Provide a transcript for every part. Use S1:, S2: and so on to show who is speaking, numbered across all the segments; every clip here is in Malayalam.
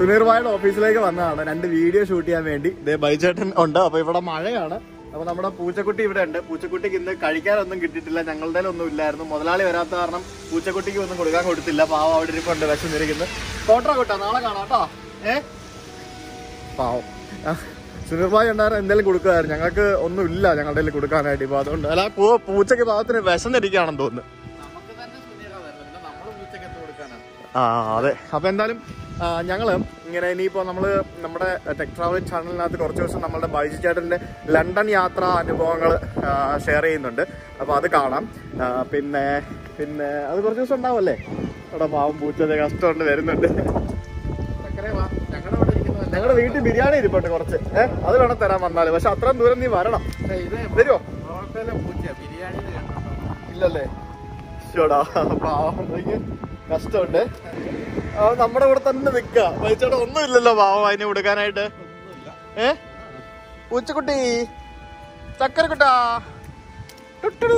S1: സുനീർ ഭായുടെ ഓഫീസിലേക്ക് വന്നതാണ് രണ്ട് വീഡിയോ ഷൂട്ട് ചെയ്യാൻ വേണ്ടി ഇതേ ബൈചേട്ടൻ ഉണ്ട് അപ്പൊ ഇവിടെ മഴയാണ് അപ്പൊ നമ്മുടെ പൂച്ചക്കുട്ടി ഇവിടെ ഉണ്ട് പൂച്ചക്കുട്ടിക്ക് ഇന്ന് കഴിക്കാനൊന്നും കിട്ടിയിട്ടില്ല ഞങ്ങളുടെ ഒന്നും ഇല്ലായിരുന്നു മുതലാളി വരാത്ത കാരണം പൂച്ചക്കുട്ടിക്ക് ഒന്നും കൊടുക്കാൻ കൊടുത്തില്ല പാവം അവിടെ ഇരിപ്പുണ്ട് വിശന്നിരിക്കുന്നത് ഫോട്ടോ കിട്ടാ നാളെ കാണാം കേട്ടോ ഏ പാവം ആ, സുനീർ ഭായ് ഉണ്ടായിരുന്നു എന്തെങ്കിലും കൊടുക്കുമായിരുന്നു ഞങ്ങൾക്ക് ഒന്നും ഇല്ല ഞങ്ങളുടെ കയ്യിൽ കൊടുക്കാനായിട്ട് ഇപ്പൊ അതുകൊണ്ട് അല്ല പൂ- പൂച്ചയ്ക്ക് പാവത്തിന് വിശന്നിരിക്കുകയാണെന്ന് തോന്നുന്നു
S2: നമുക്ക് തന്നെ സുനീറ പിന്നെ നമ്മള് പൂച്ചയ്ക്ക് എന്ത് കൊടുക്കാനാണ്
S1: ആ അതെ അപ്പൊ എന്തായാലും ആ, ഞങ്ങള് ഇങ്ങനെ ഇനിയിപ്പോ നമ്മള് നമ്മുടെ ടെക് ട്രാവൽ ചാനലിനകത്ത് കുറച്ച് ദിവസം നമ്മുടെ ബൈജു ചേട്ടന്റെ ലണ്ടൻ യാത്രാ അനുഭവങ്ങൾ ഷെയർ ചെയ്യുന്നുണ്ട് അപ്പൊ അത് കാണാം ആ, പിന്നെ പിന്നെ അത് കുറച്ച് ദിവസം ഉണ്ടാവല്ലേ അവിടെ പാവം പൂച്ചത് കഷ്ടമുണ്ട് വരുന്നുണ്ട്
S2: ചക്കരെ വാ ഞങ്ങളുടെ അവിടെ ഇരിക്കുന്നതല്ല
S1: ഞങ്ങളുടെ വീട്ടിൽ ബിരിയാണി ഇരിപ്പുണ്ട് കുറച്ച് ഏഹ് അത് വേണം തരാൻ വന്നാല് പക്ഷെ അത്രയും ദൂരം നീ വരണം
S2: ഇത്
S1: വരുമോ
S2: ഹോട്ടലിലെ പൂച്ച ബിരിയാണി കേട്ടോ
S1: ഇല്ലല്ലേ ഷോടാ പാവം എനിക്ക് കഷ്ടമുണ്ട് ആ, നമ്മുടെ കൂടെ തന്നെ നിക്ക വൈച്ചേട്ടാ ഒന്നും ഇല്ലല്ലോ പാവം അതിനെ കൊടുക്കാനായിട്ട് ഏ പൂച്ചക്കുട്ടി ചക്കരക്കുട്ടാ ടുട്ടുടു.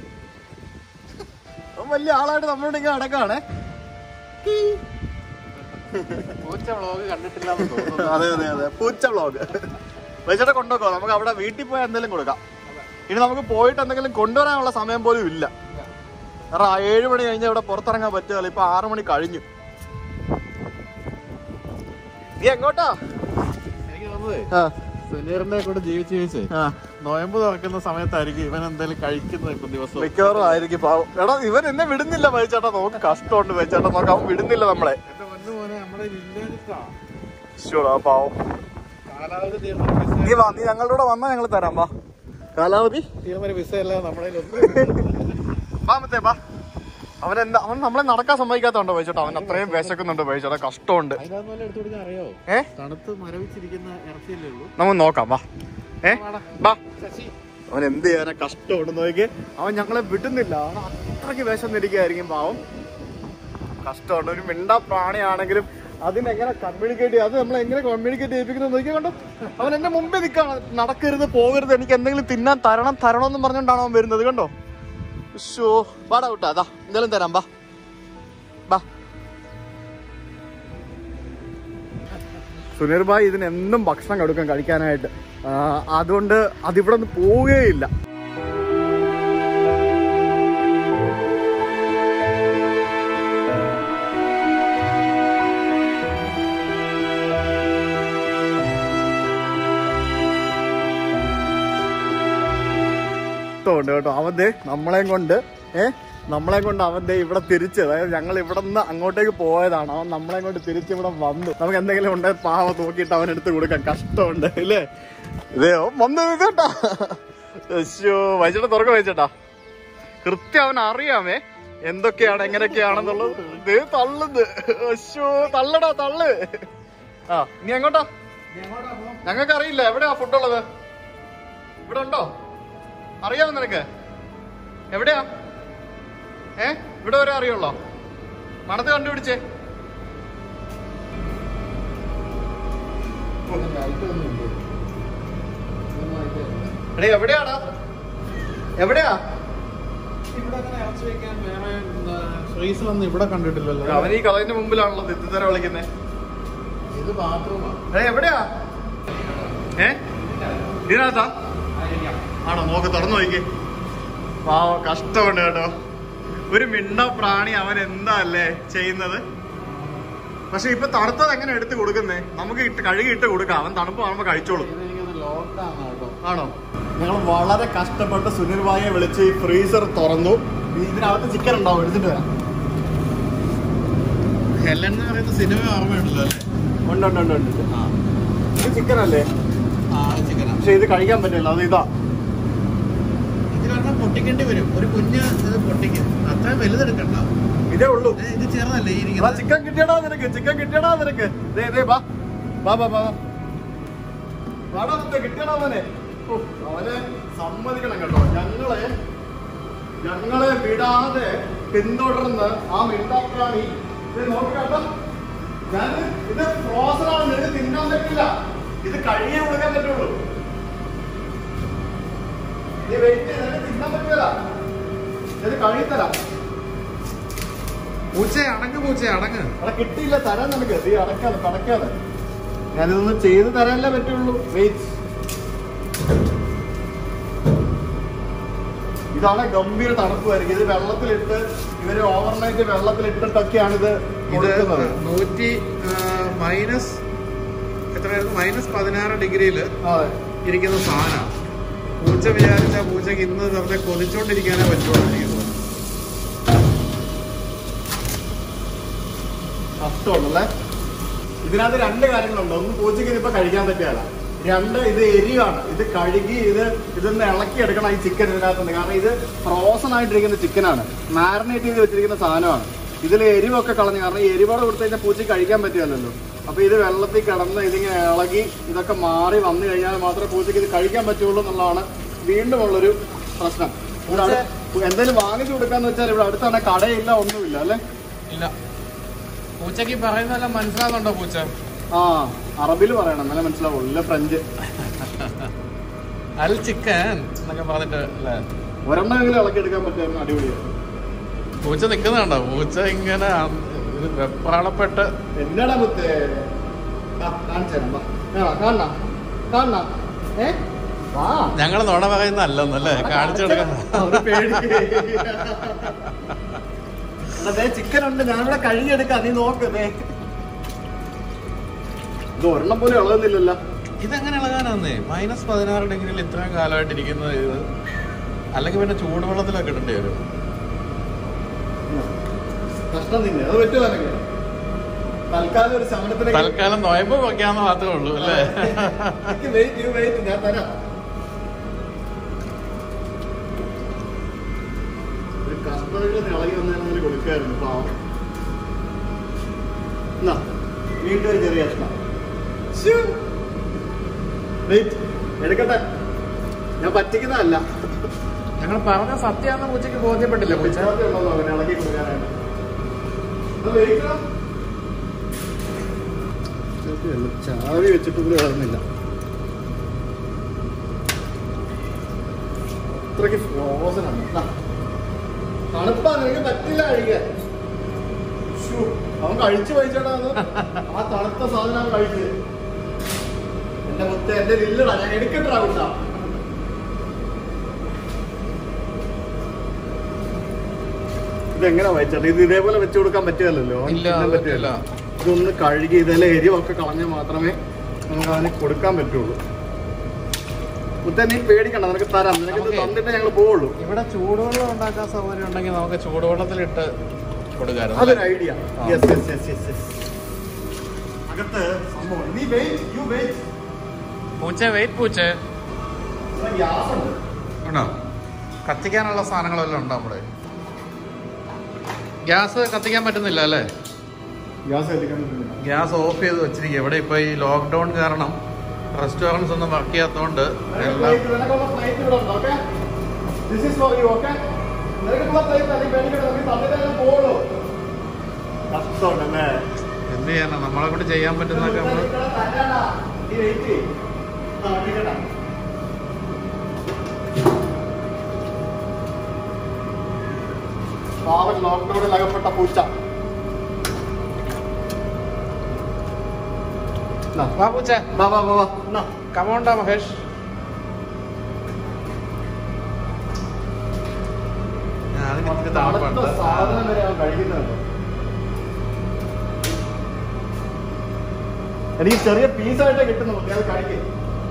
S1: അവൻ വലിയ ആളായിട്ട് നമ്മളോട് ഇങ്ങനെ അടക്കാണേ
S2: പൂച്ച വ്ളോഗ് കണ്ടിട്ടില്ലാന്ന് തോന്നുന്നു
S1: അതെ അതെ അതെ പൂച്ച വ്ളോഗ് വൈച്ചേട്ടാ കൊണ്ടുപോക്കോ നമുക്ക് അവിടെ വീട്ടിൽ പോയാൽ എന്തെങ്കിലും കൊടുക്കാം ഇനി നമുക്ക് പോയിട്ട് എന്തെങ്കിലും കൊണ്ടുവരാനുള്ള സമയം പോലും ഇല്ല കാരണം ആ ഏഴ് മണി കഴിഞ്ഞാൽ ഇവിടെ പുറത്തിറങ്ങാൻ പറ്റുകയില്ല ഇപ്പൊ ആറു മണി കഴിഞ്ഞു നീ എങ്ങോട്ടാ
S2: എനിക്ക് തോന്നുന്നത്
S1: ആ,
S2: സുനീറിനെ കൂടെ ജീവിച്ച് ജീവിച്ച്
S1: ആ.
S2: നോയമ്പ് തുറക്കുന്ന സമയത്തായിരിക്കും ഇവൻ എന്തെങ്കിലും കഴിക്കുന്നത് ഇപ്പൊ ദിവസം
S1: മിക്കവാറും ആയിരിക്കും പാവം എടാ ഇവൻ എന്നെ വിടുന്നില്ല വൈച്ചേട്ടാ നോക്ക് കഷ്ടമുണ്ട് വൈച്ചേട്ടാ നോക്ക് അവൻ വിടുന്നില്ല നമ്മളെ
S2: എന്റെ പൊന്നു മോനെ നമ്മുടെ വില്ലേജാ
S1: ശൂടാ പാവം
S2: കാലാവധി തീർന്ന
S1: നീ വാ നീ ഞങ്ങളുടെ കൂടെ വന്നാ ഞങ്ങൾ തരാം വാ കാലാവധി
S2: തീർന്ന വിസ അല്ല നമ്മുടെ ഒന്നും
S1: വാ മത്തേ വാ അവൻ എന്താ അവൻ നമ്മളെ നടക്കാൻ സമ്മതിക്കാത്തോണ്ടോ വൈച്ചേട്ടാ അവൻ അത്രയും വിശക്കുന്നുണ്ട് വൈച്ചേട്ടാ കഷ്ടമുണ്ട്
S2: അതിനകത്ത് എടുത്തു കൊടുക്കാൻ അറിയോ
S1: ഏ
S2: തണുത്ത് മരവിച്ചിരിക്കുന്ന ഇറച്ചിയല്ലേ ഉള്ളൂ
S1: നമുക്ക് നോക്കാം വാ ഏ വാ
S2: ശശി
S1: അവൻ എന്ത് ചെയ്യാനാ കഷ്ടമുണ്ട് നോക്കി അവൻ ഞങ്ങളെ വിടുന്നില്ല അവൻ അത്രയ്ക്ക് വിശന്നിരിക്കുകയായിരിക്കും പാവം കഷ്ടമുണ്ട് ഒരു മിണ്ട പ്രാണിയാണെങ്കിലും അതിനെങ്ങനെ കമ്മ്യൂണിക്കേറ്റ് ചെയ്യും അത് നമ്മൾ എങ്ങനെ കമ്മ്യൂണിക്കേറ്റ് ചെയ്യിപ്പിക്കുന്നത് നോക്കി കണ്ടോ അവൻ എന്റെ മുമ്പിൽ നിൽക്കാണ് നടക്കരുത് പോകരുത് എനിക്ക് എന്തെങ്കിലും തിന്നാൻ തരണം തരണം എന്ന് പറഞ്ഞുകൊണ്ടാണ് അവൻ വരുന്നത് കണ്ടോ ഷോ വാടാ വിട്ടാ അതാ എന്തെങ്കിലും തരാം വാ വാ സുനീർ ഭായ് ഇതിന് എന്നും ഭക്ഷണം കൊടുക്കും കഴിക്കാനായിട്ട് ആ, അതുകൊണ്ട് അതിവിടെ നിന്ന് പോവുകയില്ല ഇഷ്ടമുണ്ട് കേട്ടോ അവൻ ദേ നമ്മളെയും കൊണ്ട് ഏ നമ്മളെ കൊണ്ട് അവൻ ദേ ഇവിടെ തിരിച്ച് അതായത് ഞങ്ങൾ ഇവിടെ നിന്ന് അങ്ങോട്ടേക്ക് പോയതാണ് അവൻ നമ്മളെ കൊണ്ട് തിരിച്ച് ഇവിടെ വന്നു നമുക്ക് എന്തെങ്കിലും ഉണ്ടെ പാവ നോക്കിയിട്ട് അവൻ എടുത്ത് കൊടുക്കാം കഷ്ടമുണ്ട് ഇല്ലേ ഇതേ അവൻ വന്നു കേട്ടാ വൈചേട്ടാ തുറക്ക വൈചേട്ടാ കൃത്യം അവൻ അറിയാമേ എന്തൊക്കെയാണ് എങ്ങനെയൊക്കെയാണെന്നുള്ളത് ദേ തള്ളുന്നത് അശ്ശോ തള്ളടാ തള്ള് ആ നീ എങ്ങോട്ടാ ഞങ്ങൾക്ക് അറിയില്ല എവിടെയാ ഫുഡുള്ളത് ഇവിടെ ഉണ്ടോ അറിയാമോ നിനക്ക് എവിടെയാ ഏ ഇവിടെ വരെ അറിയുള്ളോ മണത്ത് കണ്ടുപിടിച്ചേ എടേ എവിടെയാടാ എവിടെയാ
S2: ഇവിടെ അങ്ങനെ ഇറച്ചി വെക്കാൻ വേറെ ഫ്രീസറൊന്നും ഇവിടെ കണ്ടിട്ടില്ലല്ലോ
S1: അവൻ ഈ കളവിന്റെ മുമ്പിലാണല്ലോ തെറ്റിത്തര വിളിക്കുന്നേ
S2: ഇത് ബാത്റൂമാണ്
S1: എടേ എവിടെയാ ഏ ഇതിനകത്താ ആണോ നോക്ക് തുറന്നു നോക്കി പാവ കഷ്ടമുണ്ട് കേട്ടോ ഒരു മിണ്ട പ്രാണി അവൻ എന്താ അല്ലേ ചെയ്യുന്നത് പക്ഷെ ഇപ്പൊ തണുത്തത് എങ്ങനെ എടുത്ത് കൊടുക്കുന്നേ നമുക്ക് ഇട്ട് കഴുകി ഇട്ട് കൊടുക്കാം അവൻ തണുപ്പ് കാണുമ്പോ കഴിച്ചോളും
S2: ഇത് എനിക്കത് ലോക്കാണ് കേട്ടോ
S1: ആണോ ഞങ്ങൾ വളരെ കഷ്ടപ്പെട്ട് സുനിൽ ഭായിയെ വിളിച്ച് ഈ ഫ്രീസർ തുറന്നു ഇതിനകത്ത് ചിക്കൻ ഉണ്ടാവും എടുത്തിട്ട് വരാം
S2: ഹെലൻ എന്ന് പറയുന്ന സിനിമ ഓർമ്മയുണ്ടല്ലോ അല്ലേ
S1: ഉണ്ട് ഉണ്ട് ഉണ്ട് ഉണ്ട് ഇത് ചിക്കൻ അല്ലേ
S2: ആ ചിക്കനാ
S1: പക്ഷെ ഇത് കഴിക്കാൻ പറ്റില്ല അത് ഇതാ
S2: ഇതിലൊരെണ്ണം പൊട്ടിക്കേണ്ടി വരും ഒരു കുഞ്ഞ് ഇത് പൊട്ടിക്കും അത്രയും വലുതെടുക്കണ്ട
S1: ഇതേ ഉള്ളൂ
S2: ഏ, ഇത് ചെറുതല്ലേ ഈ
S1: എടാ,
S2: ഇരിക്കുന്നത്
S1: ചിക്കൻ കിട്ടിയടാ നിനക്ക് ചിക്കൻ കിട്ടിയടാ നിനക്ക് ദേ ദേ ബാ ബാ ബാ ബാ വാടാ നിന്റെ കിട്ടിയടാ അവനെ ഓ, അവനെ സമ്മതിക്കണം കേട്ടോ ഞങ്ങളെ ഞങ്ങളെ വിടാതെ പിന്തുടർന്ന് ആ മിണ്ടാപ്രാണി ഇത് നോക്കി കേട്ടോ ഞാൻ ഇത് ഫ്രോസൺ ആണ് നിനക്ക് തിന്നാൻ പറ്റില്ല ഇത് കഴിയേ കൊടുക്കാൻ പറ്റുള്ളൂ നീ വെയിറ്റ് ചെയ്ത് നിനക്ക് തിന്നാൻ പറ്റില്ല ഇത് കഴിത്തരാം
S2: പൂച്ച അടങ്ങ് പൂച്ച അടങ്ങ്
S1: അവിടെ കിട്ടിയില്ല തരാൻ നിനക്ക് നീ അടക്കാതെ കടക്കാതെ ഞാനിതൊന്നും ചെയ്ത് തരാനല്ലേ പറ്റുള്ളൂ വെയിറ്റ് ഇതാണ് ഗംഭീര തണുപ്പായിരിക്കും ഇത് വെള്ളത്തിലിട്ട് ഇവര് ഓവർനൈറ്റ് വെള്ളത്തിലിട്ടിട്ടൊക്കെയാണ് ഇത്
S2: ഇത്
S1: കൊടുക്കുന്നത്
S2: നൂറ്റി മൈനസ് എത്രയായിരുന്നു മൈനസ് പതിനാറ് ഡിഗ്രിയില്
S1: അതെ
S2: ഇരിക്കുന്ന സാധനമാണ് പൂച്ച വിചാരിച്ച പൂച്ചക്ക് ഇന്ന് വെറുതെ കൊതിച്ചോണ്ടിരിക്കാനേ പറ്റുള്ളൂ എനിക്ക് തോന്നുന്നു
S1: കഷ്ടമുണ്ടല്ലേ ഇതിനകത്ത് രണ്ട് കാര്യങ്ങളുണ്ട് ഒന്ന് പൂച്ചയ്ക്ക് ഇതിപ്പോ കഴിക്കാൻ പറ്റിയല്ല രണ്ട് ഇത് എരിവാണ് ഇത് കഴുകി ഇത് ഇതൊന്ന് ഇളക്കി എടുക്കണം ഈ ചിക്കൻ ഇതിനകത്തുണ്ട് കാരണം ഇത് ഫ്രോസൺ ആയിട്ടിരിക്കുന്ന ചിക്കനാണ് മാരിനേറ്റ് ചെയ്ത് വെച്ചിരിക്കുന്ന സാധനമാണ് ഇതിൽ എരിവൊക്കെ കളഞ്ഞു കാരണം ഈ എരിവോടെ കൊടുത്തു കഴിഞ്ഞാൽ പൂച്ചയ്ക്ക് കഴിക്കാൻ പറ്റില്ലല്ലോ അപ്പൊ ഇത് വെള്ളത്തിൽ കിടന്ന് ഇതിങ്ങനെ ഇളകി ഇതൊക്കെ മാറി വന്നു കഴിഞ്ഞാൽ മാത്രമേ പൂച്ചയ്ക്ക് ഇത് കഴിക്കാൻ പറ്റുള്ളൂ എന്നുള്ളതാണ് വീണ്ടും ഉള്ളൊരു പ്രശ്നം ഇവിടെ അടു- എന്തെങ്കിലും വാങ്ങിച്ചു കൊടുക്കാന്ന് വെച്ചാൽ ഇവിടെ അടുത്താണ് കടയില്ല ഒന്നുമില്ല അല്ലേ
S2: ഇല്ല പൂച്ചക്ക് പറയുന്നതെല്ലാം മനസ്സിലാകുന്നുണ്ടോ പൂച്ച
S1: ആ അറബിൽ പറയണം എന്നാലേ മനസ്സിലാവുള്ളൂ ഇല്ല ഫ്രഞ്ച്
S2: അൽ ചിക്കൻ എന്നൊക്കെ പറഞ്ഞിട്ട് അല്ലേ
S1: ഒരെണ്ണമെങ്കിലും ഇളക്കിയെടുക്കാൻ പറ്റുമായിരുന്നു അടിപൊളിയായിരുന്നു
S2: പൂച്ച നിൽക്കുന്നുണ്ടോ പൂച്ച ഇങ്ങനെ അ- ഇത് വെപ്രാളപ്പെട്ട്
S1: എന്നാടാ മുത്തേ കാണിച്ചാ കാണണ കാണണ ഏ വാ
S2: ഞങ്ങൾ നുണ പറയുന്നല്ലെന്നല്ലേ കാണിച്ചു കൊടുക്കുന്ന
S1: അവര് പേടി അതെ ചിക്കൻ ഉണ്ട് ഞാനിവിടെ കഴുകിയെടുക്കാം നീ നോക്ക് ദേ. ഇത് ഒരെണ്ണം പോലും ഇളകുന്നില്ലല്ലോ
S2: ഇതെങ്ങനെ ഇളകാനാന്നേ മൈനസ് പതിനാറ് ഡിഗ്രിയിൽ ഇത്രയും കാലമായിട്ട് ഇരിക്കുന്നത് ഇത് അല്ലെങ്കിൽ പിന്നെ ചൂടുവെള്ളത്തിലൊക്കെ ഇടേണ്ടി വരും
S1: കഷ്ണം തിന്നെ അത് പറ്റുമോ നിനക്ക് തൽക്കാലം ഒരു ശമനത്തിന്
S2: തൽക്കാലം നോയമ്പ് വെക്കാന്ന് മാത്രമേ ഉള്ളൂ അല്ലേ
S1: വെയിറ്റ് യു വെയിറ്റ് ഞാൻ തരാം ഒരു കഷ്ടതകൾ ഇളകി വന്നതിന് കൊടുക്കായിരുന്നു പാവം എന്നാ വീണ്ടും ഒരു ചെറിയ കഷ്ണം വെയിറ്റ് എടുക്കട്ടെ ഞാൻ പറ്റിക്കുന്നതല്ല
S2: ഞങ്ങൾ പറഞ്ഞ സത്യാന്ന് പൂച്ചയ്ക്ക് ബോധ്യപ്പെട്ടില്ല പൂച്ച
S1: ഉത്തരവാദിത്തം ഉണ്ടല്ലോ അവനെ ഇളക്കി കൊടുക്കാനായിട്ട് അത് വേവിക്കണം. ചാവി വെച്ചിട്ട് പോലും ഇളകുന്നില്ല അത്രയ്ക്ക് ഫ്രോസൺ ആണ് ദാ. തണുപ്പാ നിനക്ക് പറ്റില്ല കഴിക്കാൻ ശ്ശോ, അവൻ കഴിച്ചു കഴിച്ചോടാ അത് ആ തണുത്ത സാധനം അവൻ കഴിച്ച് എന്റെ മുത്ത എന്റെ ഇല്ലടാ ഞാൻ എടുക്കട്ടാ കുട്ടാ ഇതെങ്ങനെ വെച്ചാൽ ഇത് ഇതേപോലെ വെച്ചു കൊടുക്കാൻ പറ്റുകയല്ലോ അവന്
S2: ഇല്ല,
S1: തിന്നാൻ
S2: അത്
S1: പറ്റുകയില്ല.
S2: പറ്റില്ല.
S1: ഇതൊന്ന് കഴുകി ഇതിലെ എരിവൊക്കെ കളഞ്ഞാൽ മാത്രമേ നമുക്ക് അവന് കൊടുക്കാൻ പറ്റുള്ളൂ മുത്ത നീ പേടിക്കണ്ട നിനക്ക് തരാം നിനക്ക് ഇത്
S2: നമുക്ക്
S1: തന്നിട്ട് ഞങ്ങൾ പോവുള്ളൂ
S2: ഇവിടെ ചൂടുവെള്ളം ഉണ്ടാക്കാൻ സൗകര്യം ഉണ്ടെങ്കിൽ നമുക്ക് ചൂടുവെള്ളത്തിലിട്ട് കൊടുക്കാറുണ്ട്
S1: അതൊരു ഐഡിയ
S2: ആ.
S1: Yes yes yes yes yes അകത്ത് സംഭവം നീ വെയിറ്റ് യു വെയിറ്റ്
S2: പൂച്ച വെയിറ്റ് പൂച്ച
S1: ഗ്യാസ് ഉണ്ട്
S2: ഉണ്ടോ കത്തിക്കാനുള്ള സാധനങ്ങളെല്ലാം ഉണ്ടോ നമ്മുടെ ഗ്യാസ് കത്തിക്കാൻ പറ്റുന്നില്ല അല്ലേ
S1: ഗ്യാസ് കത്തിക്കാൻ പറ്റുന്നില്ല
S2: ഗ്യാസ് ഓഫ് ചെയ്ത് വെച്ചിരിക്കുക ഇവിടെ ഇപ്പൊ ഈ ലോക്ക്ഡൌൺ കാരണം റെസ്റ്റോറൻറ്റ്സ് ഒന്നും വർക്ക് ചെയ്യാത്തതുകൊണ്ട് എല്ലാം
S1: നിനക്കുള്ള പ്ലേറ്റ് ഇവിടെ ഉണ്ട് okay this is for you okay നിനക്കുള്ള പ്ലേറ്റ് അല്ലെങ്കിൽ പേടിക്കണ്ട നമുക്ക് തന്നിട്ടേ പോവുള്ളൂ കഷ്ടമുണ്ടല്ലേ
S2: എന്ത് ചെയ്യാനാ നമ്മളെ കൊണ്ട് ചെയ്യാൻ പറ്റുന്നതൊക്കെ നമ്മള്
S1: നീ വെയിറ്റ് ചെയ്യ് ആ ഇരിക്കട്ടെ പാവൻ ലോക്ക്ഡൌണിൽ അകപ്പെട്ട പൂച്ച നാ,
S2: വാ പൂച്ച
S1: വാ വാ വാ വാ നാ.
S2: കമോണ്ടാ മഹേഷ് ഞാൻ അതിന് ഇത്തിരി
S1: തണുത്ത
S2: തണുപ്പുണ്ട്.
S1: സാധനം വരെ അവൻ കഴിക്കുന്നുണ്ട് എനിക്ക് ചെറിയ പീസായിട്ടേ കിട്ടുന്നുള്ളൂ നീ അത് കഴിക്കും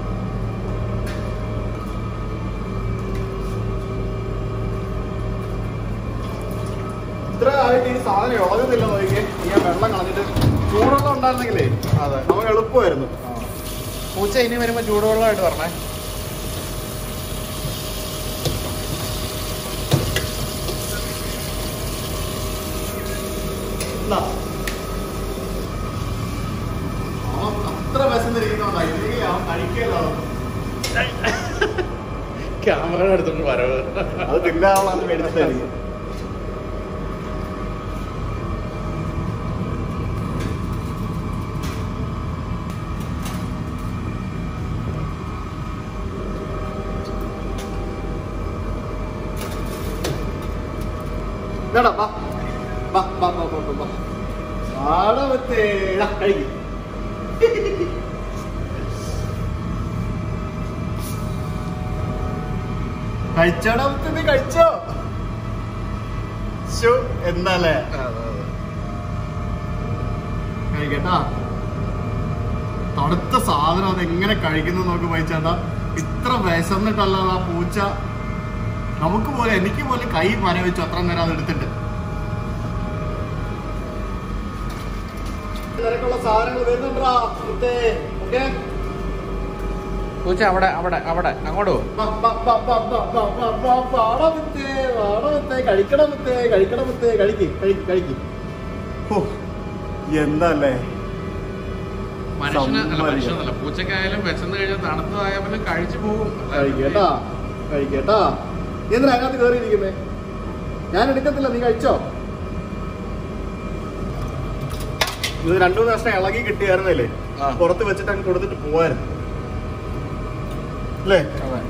S1: ഇത്ര ആയിട്ട് ഈ സാധനം ഇളകുന്നില്ല നോക്കിയേ ഈ വെള്ളം കളഞ്ഞിട്ട് ചൂടുവെള്ളം ഉണ്ടായിരുന്നെങ്കിലേ
S2: അതെ
S1: നമുക്ക് എളുപ്പമായിരുന്നു
S2: പൂച്ച ഇനി വരുമ്പോ ചൂടുവെള്ളമായിട്ട് പറഞ്ഞേ
S1: എന്നാ. അവൻ അത്ര വിശന്നിരിക്കുന്നോണ്ടാ ഇല്ലെങ്കിൽ അവൻ കഴിക്കല്ലോ
S2: ക്യാമറ എടുത്തോണ്ട് വരവ്
S1: അത് തിന്നാളാണ് മേടിച്ചിട്ടായിരിക്കും ഇതാടാ, വാ. വാ വാ വാ വാ വാ, വാ വാടാ മുത്തേ ഇതാ, കഴിക്ക് കഴിച്ചോടാ മുത്തേ നീ കഴിച്ചോ ശോ എന്താല്ലേ കഴിക്കട്ടാ തണുത്ത സാധനം അത് എങ്ങനെ കഴിക്കുന്നു നോക്ക് പൈച്ചേട്ടാ ഇത്ര വിശന്നിട്ടല്ലാതെ ആ പൂച്ച നമുക്ക് പോലെ എനിക്ക് പോലെ കൈ മരവിച്ചു അത്ര നേരം അത് എടുത്തിട്ട് തിരക്കുള്ള സാധനങ്ങൾ വരുന്നുണ്ടാ മുത്തേ ഓക്കെ
S2: പൂച്ച അവിടെ അവിടെ അവിടെ അങ്ങോട്ട് പോകും
S1: കഴിക്കണം മുത്തേ കഴിക്കണം മുത്തേ കഴിക്ക് കഴിക്ക് കഴിക്ക് ഓ എന്തല്ലേ
S2: മനുഷ്യന് അല്ല
S1: സമ്മതിക്കാം.
S2: മനുഷ്യനല്ല പൂച്ചക്കായാലും വിശന്ന് കഴിഞ്ഞാൽ തണുത്തതായ പിന്നെ കഴിച്ചു പോകും
S1: കഴിക്കേട്ടാ കഴിക്കേട്ടാ നീ എന്തിനാ അതിനകത്ത് കയറിയിരിക്കുന്നേ ഞാൻ എടുക്കത്തില്ല നീ കഴിച്ചോ ഇത് രണ്ടു മൂന്ന് വർഷം ഇളകി കിട്ടിയായിരുന്നല്ലേ
S2: ആ.
S1: പുറത്ത് വെച്ചിട്ട് അങ്ങ് കൊടുത്തിട്ട് പോവായിരുന്നു അല്ലേ
S2: അതെ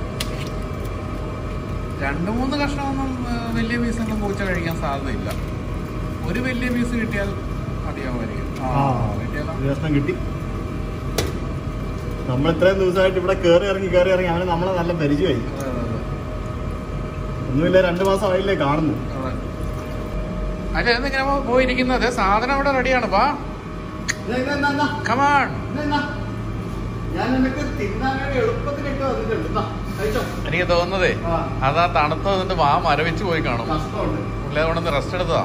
S2: രണ്ടു മൂന്ന് കഷ്ണമൊന്നും ആ, വലിയ പീസൊന്നും പൂച്ച കഴിക്കാൻ സാധ്യതയില്ല ഒരു വലിയ പീസ് കിട്ടിയാൽ മതിയാവുമായിരിക്കും ആ, കിട്ടിയാലോ?
S1: ഒരു കഷ്ണം കിട്ടി നമ്മൾ ഇത്രയും ദിവസമായിട്ട് ഇവിടെ കയറി ഇറങ്ങി കയറി ഇറങ്ങി അവന് നമ്മളെ നല്ല പരിചയമായി
S2: അതെ, അതെ, അതെ.
S1: ഒന്നുമില്ല രണ്ടു മാസം ആയില്ലേ കാണുന്നു
S2: അതെ. അല്ല എന്നിങ്ങനെ പോയിരിക്കുന്നത് സാധനം അവിടെ റെഡിയാണ് വാ കമാൺ
S1: ഞാൻ നിനക്ക് തിന്നാൻ വേണ്ടി എളുപ്പത്തിലിട്ട് വന്നിട്ടുണ്ട് ദാ, കഴിച്ചോ
S2: എനിക്ക് തോന്നുന്നതേ
S1: ആ.
S2: അതാ തണുത്ത നിന്റെ വാ മരവിച്ച് പോയി കാണും
S1: കഷ്ടമുണ്ട്
S2: പുള്ളി അതുകൊണ്ട് റെസ്റ്റ് എടുത്തതാ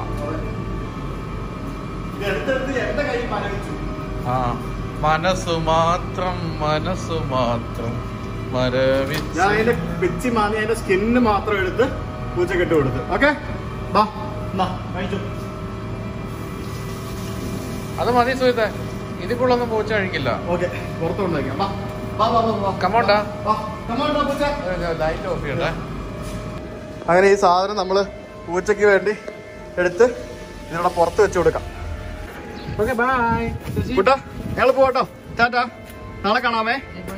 S1: ഇത് എടുത്തെടുത്ത് എന്റെ കൈ മരവിച്ചു
S2: ആ മനസ്സു മാത്രം മനസ്സു മാത്രം മരവിച്ച്
S1: ഞാൻ അതിന്റെ പിച്ചി മാന്നി അതിന്റെ സ്കിന്ന് മാത്രം എടുത്ത് പൂച്ചക്ക് ഇട്ട് കൊടുത്ത് ഓക്കെ ബാ എന്നാ കഴിച്ചു
S2: അത് മതി സുഹൃത്തെ ഇതിക്കുള്ളൊന്നും പൂച്ച കഴിക്കില്ല
S1: ഓക്കെ പുറത്തുണ്ടാക്കാം ബാ ബാ ബാ ബാ ബാ
S2: Come on, ഡാ.
S1: ബാ Come on, ഡാ, പൂച്ച
S2: ലൈറ്റ് ഓഫ് ചെയ്യട്ടെ
S1: അങ്ങനെ ഈ സാധനം നമ്മൾ പൂച്ചയ്ക്ക് വേണ്ടി എടുത്ത് ഇതിവിടെ പുറത്ത് വെച്ച് കൊടുക്കാം
S2: ഓക്കെ ബൈ
S1: കൂട്ടാ ഞങ്ങൾ പോവാട്ടോ ടാറ്റാ നാളെ കാണാമേ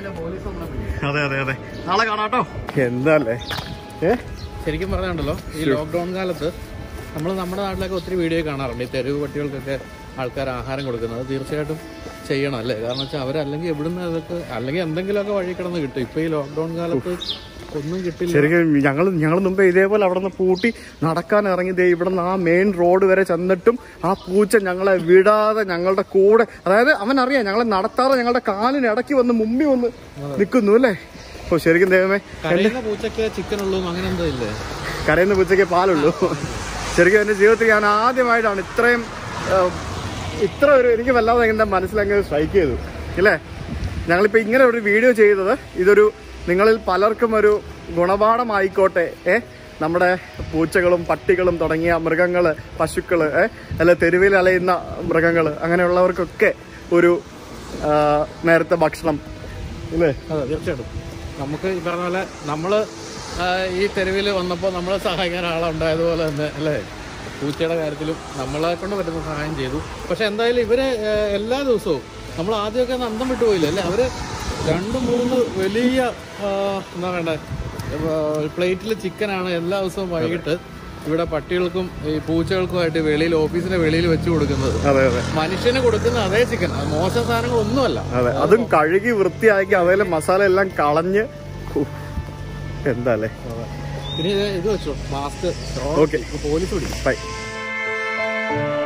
S1: അതെ അതെ അതെ നാളെ കാണാട്ടോ എന്താല്ലേ ഏ
S2: ശരിക്കും പറഞ്ഞുണ്ടല്ലോ ഈ ലോക്ക്ഡൌൺ കാലത്ത് നമ്മൾ നമ്മുടെ നാട്ടിലൊക്കെ ഒത്തിരി വീഡിയോ കാണാറുണ്ട് ഈ തെരുവ് പട്ടികൾക്കൊക്കെ ആൾക്കാർ ആഹാരം കൊടുക്കുന്നത് തീർച്ചയായിട്ടും ചെയ്യണം അല്ലേ കാരണം വെച്ചാൽ അവരല്ലെങ്കിൽ എവിടുന്ന് അതൊക്കെ അല്ലെങ്കിൽ എന്തെങ്കിലുമൊക്കെ വഴി കിടന്ന് കിട്ടും ഇപ്പൊ ഈ ലോക്ക്ഡൌൺ കാലത്ത് ഒന്നും കിട്ടില്ല
S1: ശരിക്കും ഞങ്ങൾ ഞങ്ങൾ മുമ്പ് ഇതേപോലെ അവിടെ നിന്ന് പൂട്ടി നടക്കാൻ ഇറങ്ങി ദേ ഇവിടെ നിന്ന് ആ മെയിൻ റോഡ് വരെ ചെന്നിട്ടും ആ പൂച്ച ഞങ്ങളെ വിടാതെ ഞങ്ങളുടെ കൂടെ അതായത് അവൻ അറിയാം ഞങ്ങളെ നടത്താതെ ഞങ്ങളുടെ കാലിന് ഇടയ്ക്ക് വന്ന് മുമ്പിൽ വന്ന് നിൽക്കുന്നു അല്ലേ ഓ ശരിക്കും ദൈവമേ
S2: കരയുന്ന പൂച്ചക്ക് ചിക്കൻ ഉള്ളൂ അങ്ങനെ എന്തോ ഇല്ലേ
S1: കരയുന്ന പൂച്ചയ്ക്ക് പാലുള്ളൂ ശരിക്കും എൻ്റെ ജീവിതത്തിൽ ഞാൻ ആദ്യമായിട്ടാണ് ഇത്രയും ആ, ഇത്ര ഒരു എനിക്ക് വല്ലാതെ എൻ്റെ മനസ്സിലങ്ങ് സ്ട്രൈക്ക് ചെയ്തു ഇല്ലേ ഞങ്ങളിപ്പോൾ ഇങ്ങനെ ഒരു വീഡിയോ ചെയ്തത് ഇതൊരു നിങ്ങളിൽ പലർക്കും ഒരു ഗുണപാഠമായിക്കോട്ടെ ഏ നമ്മുടെ പൂച്ചകളും പട്ടികളും തുടങ്ങിയ മൃഗങ്ങൾ പശുക്കൾ ഏ അല്ല തെരുവിൽ അലയുന്ന മൃഗങ്ങൾ അങ്ങനെയുള്ളവർക്കൊക്കെ ഒരു ആ, നേരത്തെ ഭക്ഷണം ഇല്ലേ
S2: അതെ തീർച്ചയായിട്ടും നമുക്ക് ഈ പറഞ്ഞ പോലെ നമ്മള് ആ, ഈ തെരുവിൽ വന്നപ്പോൾ നമ്മളെ സഹായിക്കാൻ ആളുണ്ടായതുപോലെ തന്നെ അല്ലേ പൂച്ചയുടെ കാര്യത്തിലും നമ്മളെ കൊണ്ട് പറ്റുന്ന സഹായം ചെയ്തു പക്ഷെ എന്തായാലും ഇവര് ആ, എല്ലാ ദിവസവും നമ്മൾ ആദ്യമൊക്കെ ഒന്ന് അന്തം വിട്ടുപോയില്ല അല്ലേ അവര് രണ്ട് മൂന്ന് വലിയ ആ, എന്താ വേണ്ടേ പ്ലേറ്റിൽ ചിക്കനാണ് എല്ലാ ദിവസവും വൈകിട്ട് ഇവിടെ പട്ടികൾക്കും ഈ പൂച്ചകൾക്കുമായിട്ട് വെളിയിൽ ഓഫീസിന്റെ വെളിയിൽ വെച്ച് കൊടുക്കുന്നത്
S1: അതെ അതെ
S2: മനുഷ്യന് കൊടുക്കുന്ന അതേ ചിക്കൻ മോശം സാധനങ്ങളൊന്നുമല്ല
S1: അതെ അതും കഴുകി വൃത്തിയാക്കി അതിലെ മസാല എല്ലാം കളഞ്ഞ് ഉഫ്. എന്താ അല്ലേ
S2: ഇനി ഇത് ഇത് വെച്ചോ മാസ്ക്
S1: Okay.
S2: പോലീസ് പിടിക്കും
S1: ബൈ